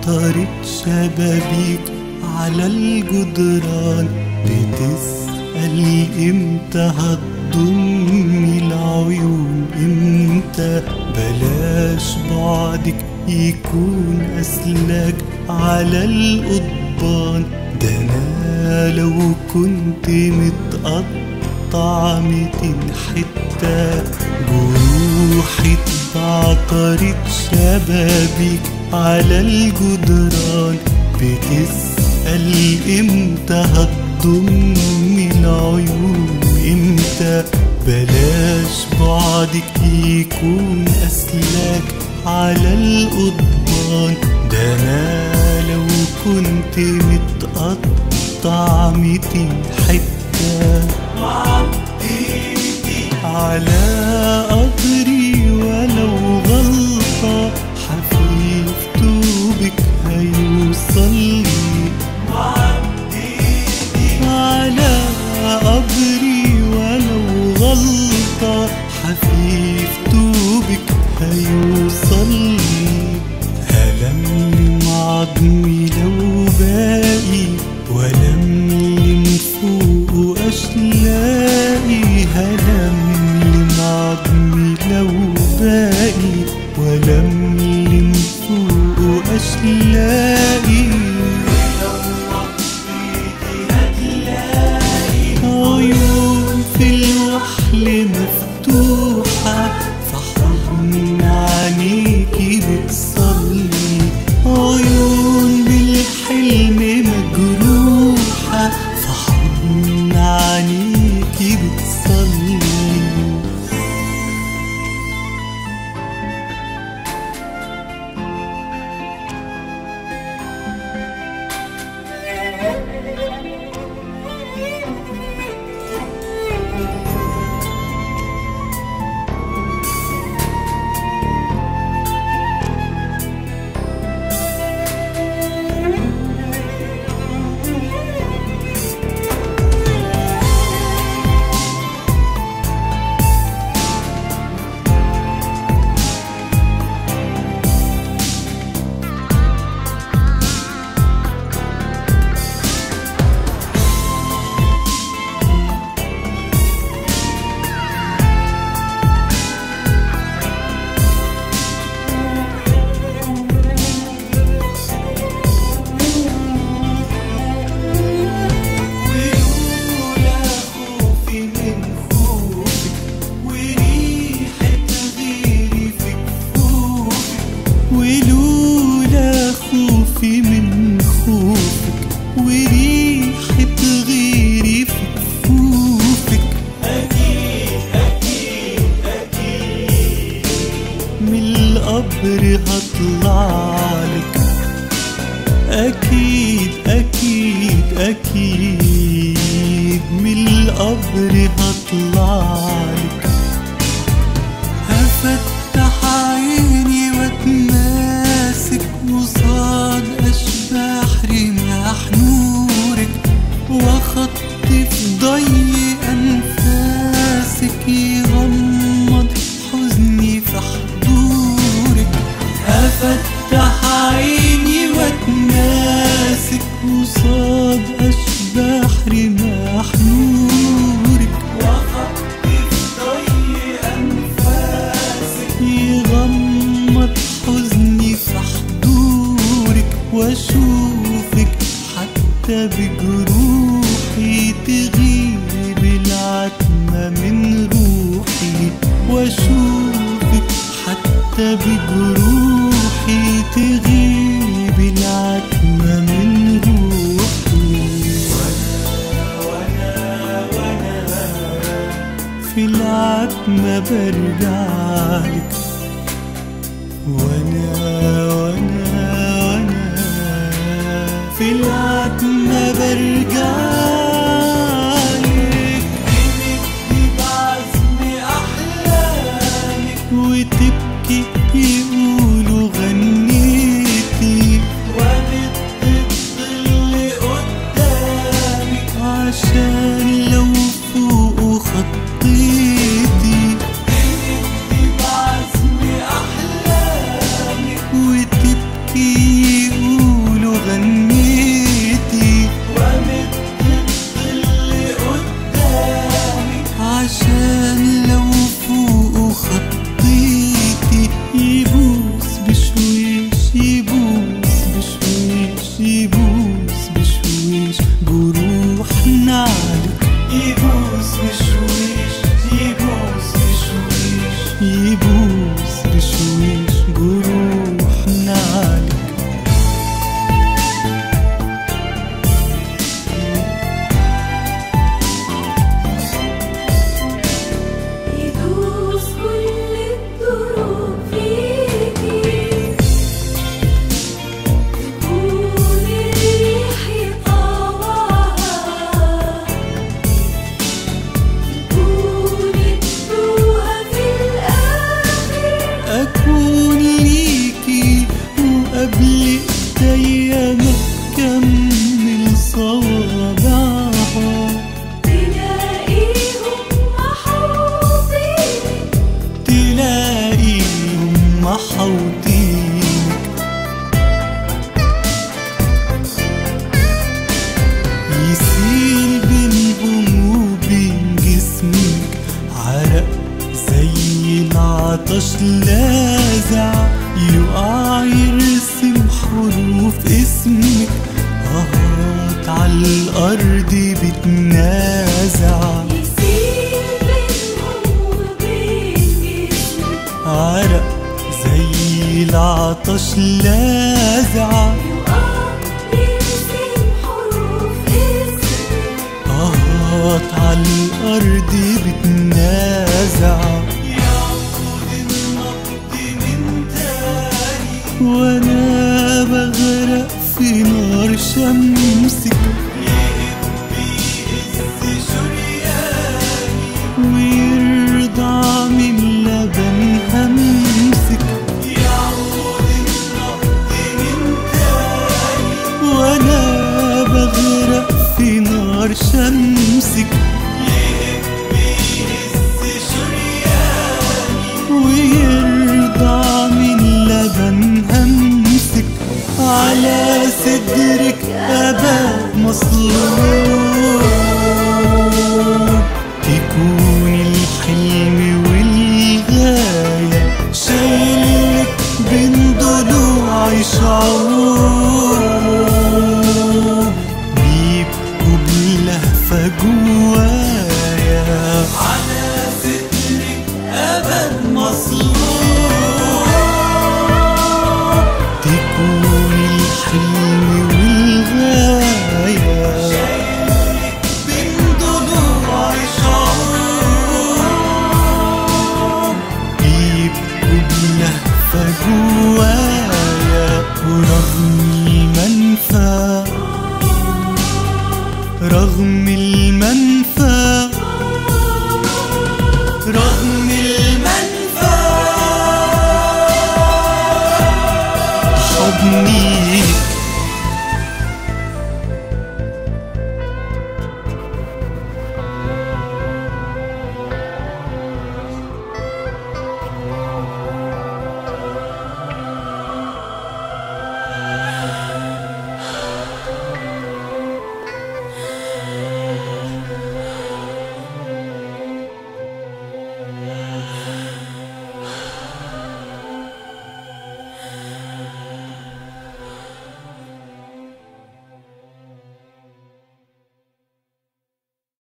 بعطرة شبابيك على الجدران بتسأل امتى هتضمي العيون امتى بلاش بعدك يكون أسلاك على القضبان ده أنا لو كنت متقطع ميتين حتة جروحي بعطرة شبابيك على الجدران بتسأل امتى هتضمي العيون امتى بلاش بعدك يكون أسلاك على القضبان ده أنا لو كنت متقطع ميتين حتة على قدري ولو غلطة حفيف توبك هيوصلي على قدري ولو غلطة حفيف توبك هيوصلي هلملم عظمي لو باقي ولملم فوق أشلاقي هلملم عظمي لو باقي ولملم فوق أشلاقي عيون في الوحل مفتوحة في حضن عينيكي بتصلي عيون بالحلم مجروحة في حضن عينيكي بتصلي ولولا خوفي من خوفك وريحة غيري في كفوفك ولولا خوفي من خوفك وريحة غيري في كفوفك أكيد أكيد أكيد من القبر هطلعلك أكيد أكيد أكيد من القبر هطلعلك هفتح عيني واتماسك وصاد أشباح رماح نورك وأخطف ضي أنفاسك يغمض حزني في حضورك أفتح عيني واتماسك وصاد أشباح رماح نورك وأخطف ضي أنفاسك يغمض حزني في حضورك وأشوفك حتى بجروحي تغيب العتمة من روحي وأشوفك حتى بجروحي تغيب العتمة من روحي في العتمة برجعلك وانا وانا وانا في العتمة برجعلك تمدي بعزم أحلامك وتبكي يقولوا غنيتي وبت الظل قدامك عشان لو فوق خطيتي تمدي بعزم أحلامك وتبكي وطينك يسيل بينهم وبين جسمك عرق زي العطش لاذع يقع يرسم حروف اسمك اهات على الارض بتنازع يسير بينهم وبين جسمك عرق زي العطش لاذع يقع يرسم حروف اسمك اهات على الارض بتنازع يعود النبض من تاني وانا بغرق في نار شمسك ويرضع من لبن همسك يعود النبض من تاني وانا بغرق في نار شمسك ويرضع من لبن همسك على صدرك أبد مصلوب تكون الحلم والغاية شايلك بين ضلوعي شعور بيبكوا بلهفة جوايا على صدرك أبد مصلوب تكون الحلم والغاية بين ضلوعي شعور بيبكوا بلهفة جوايا